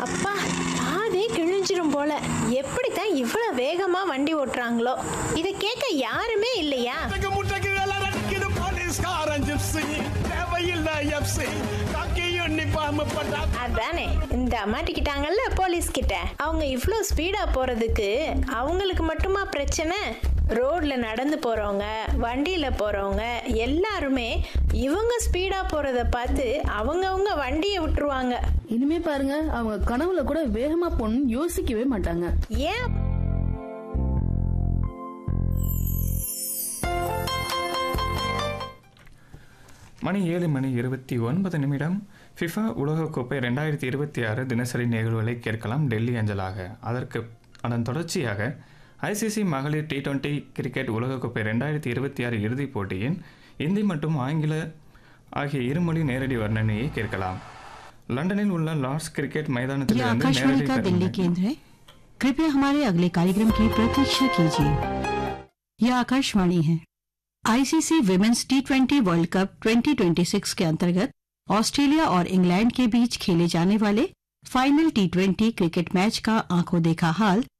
அப்பா பாதே கிழிஞ்சிரும் போல எப்படித்தான் இவ்வளவு வேகமா வண்டி ஓட்டுறாங்களோ இதை கேட்க யாருமே இல்லையா முட்டைக்கு முட்டைக்கு வேலை நடக்குது போலீஸ்காரன் ஜிப்ஸி தேவையில்லை எப்சி காக்கியும் நிப்பாம பட்டா அதானே இந்த மாட்டிக்கிட்டாங்கல்ல போலீஸ் கிட்ட அவங்க இவ்வளோ ஸ்பீடா போறதுக்கு அவங்களுக்கு மட்டுமா பிரச்சனை ரோட்ல நடந்து போறவங்க வண்டியில போறவங்க எல்லாருமே இவங்க ஸ்பீடா போறத பார்த்து அவங்கவங்க வண்டியை விட்டுருவாங்க இனிமே பாருங்க அவங்க கனவுல கூட வேகமா போகணும்னு யோசிக்கவே மாட்டாங்க ஏன் மணி ஏழு மணி இருபத்தி ஒன்பது நிமிடம் ஃபிஃபா உலகக்கோப்பை ரெண்டாயிரத்தி இருபத்தி ஆறு தினசரி நிகழ்வுகளை கேட்கலாம் டெல்லி அஞ்சலாக அதற்கு அதன் தொடர்ச்சியாக ஐசிசி மகளிர் டி டுவெண்ட்டி கிரிக்கெட் உலகக்கோப்பை ரெண்டாயிரத்தி இருபத்தி ஆறு இறுதிப் போட்டியின் இந்தி மற்றும் ஆங்கில ஆகிய இருமொழி நேரடி வர்ணனையை கேட்கலாம் லண்டனில் உள்ள லார்ட்ஸ் கிரிக்கெட் ये மைதானத்திலிருந்து आकाशवाणी நேரடி का दिल्ली வர்ணனை. केंद्र है कृपया हमारे अगले कार्यक्रम की प्रतीक्षा कीजिए यह आकाशवाणी है ICC women's T twenty world cup 2026 के अंतर्गत ऑस्ट्रेलिया और इंग्लैंड के बीच खेले जाने वाले final T twenty cricket match का आंखों देखा हाल